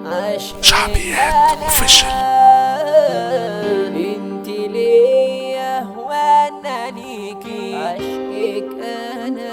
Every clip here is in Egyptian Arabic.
شعبيات اوفيشال انت ليا وانا ليكي عشقك انا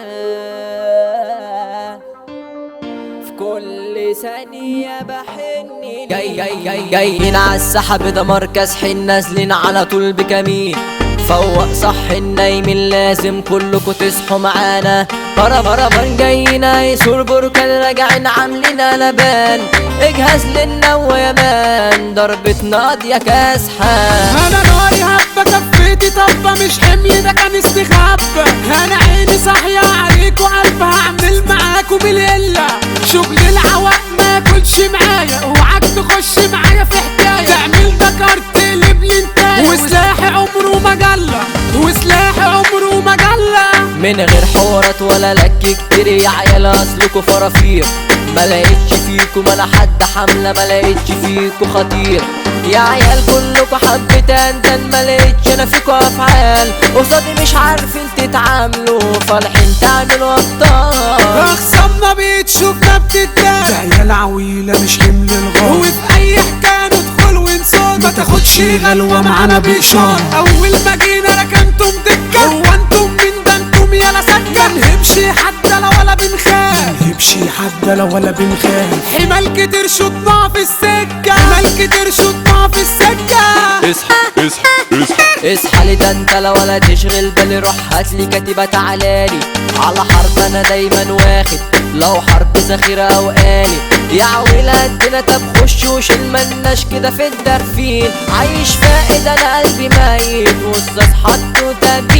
في كل ثانية بحن جاي جاي جاي جايين على السحب ده مركز حين نازلين على طول بكمين فوق صح النايمين لازم كلكوا تصحوا معانا برا برا بان جايين يسور بركان راجعين عاملين قلبان اجهز لنا ويا مان ضربة ناضية كاسحة انا ناري هبه كفيتي طبه مش حمل ده كان استخبى انا عيني صاحيه عليك وقلب هعمل معاكوا بالقله شغل العواق ما ياكلش معايا اوعاك تخش معايا في حكايه تعمل ده كارت لبلنتاي وسلاحي عمره مجله وسلاحي عمره مجله من غير حوارات ولا لك كتير يا عيال اصلكوا فرافير ما لقيتش فيكم انا حد حمله ما لقيتش فيكوا خطير يا عيال كلكوا حبة اندن ما لقيتش انا فيكوا افعال قصادي مش عارفين تتعاملوا فالحين تعملوا ابطال اخصامنا بتشوفنا بتتدار عيال عويلة مش حمل الغار وفي اي حكاية ندخل ونصاد ما تاخدش غلوة معانا بإشارة اول ما جينا ركنتم دكة هو انتم من ده انتم يالا سكة منهبش حتى لو ولا بنخاف منهبش حتى لو ولا بنخاف حمال كتير شطنا في السكة حمال كتير شطنا في السكة اصحى اصحى اصحى اصحى لي ده انت لا ولا تشغل بالي روح هاتلي كتيبة تعالالي على حرب انا دايما واخد لو حرب ذخيرة او آلي يا عويل قدنا طب خش وشيل ملناش كده في الدرفين عايش فائد انا قلبي ميت واستاذ حطه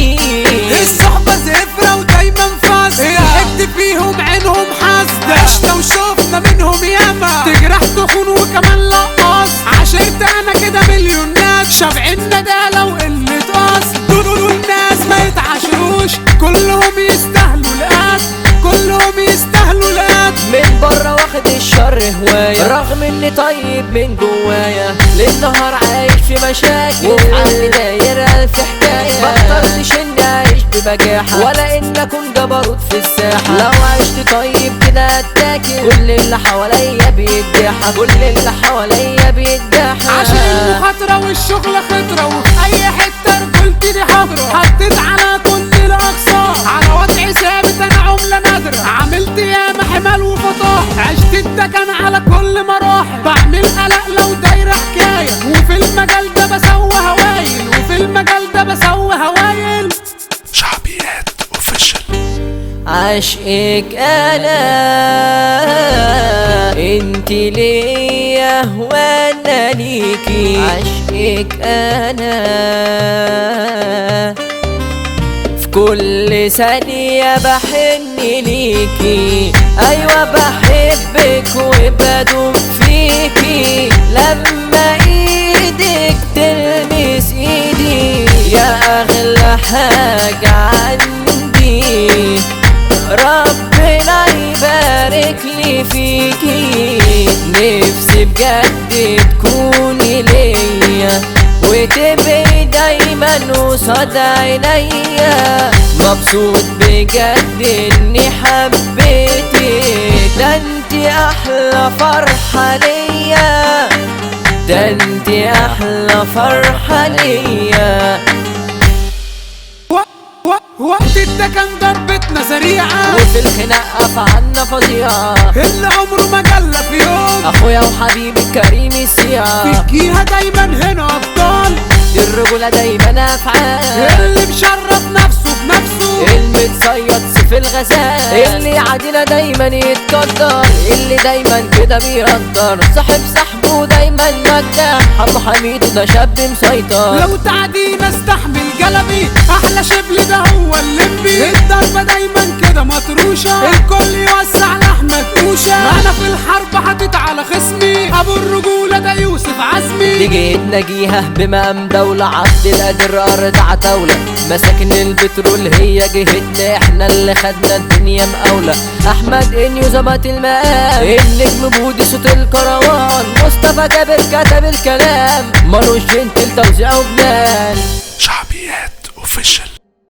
تبين الصحبة زفرة ودايما فاسدة حد فيهم عينهم حاسدة عشنا وشوفنا منهم ياما تجرح تخون وكمان لقاص عشرت انا كده مليون ناس شافعين ندالة وقلة قصد دول دول ناس ما يتعاشروش كلهم يستاهلوا القتل كلهم يستاهلوا القتل من بره واخد الشر هواية رغم اني طيب من جوايا للنهار عايش في مشاكل وفي عقلي داير الف حكاية مخترتش اني اعيش ببجاحة ولا ان اكون جبروت في الساحة لو عشت طيب كده اتاكل كل اللي حواليا بيتجاحة كل اللي حواليا بيتجاحة عشان المخاطرة والشغل خطرة وفي أي حتة رجولتي دي حضرة حطيت على كل الأقسام على وضع ثابت أنا عملة نادرة عملت ياما حمال وفطاح عشت الدكن على كل مراحل بعمل قلق لو دايرة حكاية وفي المجال ده بسوي هوايل وفي المجال ده بسوي هوايل شعبيات اوفيشال عشقك انا انت ليا وانا ليكي عشقك انا في كل ثانية بحن ليكي ايوه بحبك وبدوم فيكي لما ايدك تلمس ايدي يا اغلى حاجة عندي ربنا يبارك لي فيكي نفسي بجد تكوني ليا وتبقي دايما قصاد عينيا مبسوط بجد اني حبيتك ده انتي احلى فرحة ليا ده انتي احلى فرحة ليا و- و- وقت الدكن ضربتنا سريعة وفي الخناق افعالنا فظيعة اللي عمره ما جلى في يوم اخويا وحبيبي كريم السياح فيكيها دايما هنا أبطال الرجولة دايما افعال اللي مشرف نفسه بنفسه المتصيد سيف الغزال اللي يعادينا دايما يتقدر اللي دايما كده بيقدر صاحب صاحبه دايما مجدع ابو حميد ده شاب مسيطر لو تعدينا استحمل قلبي احلى شبل ده هو اللمبي الضربة دايما كده مطروشة الكل يوسع لاحمد اوشة انا في الحرب حاطط على خصمي ابو الرجولة ده يوسف عزمي دي جيت نجيها بمقام دولة عبد القادر أرض عتاولة مساكن البترول هي جهتنا احنا اللي خدنا الدنيا مقاولة أحمد إنيو ظبط المقام النجم بودي صوت الكروان مصطفى جابر كتب الكلام مالوش جنتل توزيعه بلان شعبيات اوفيشال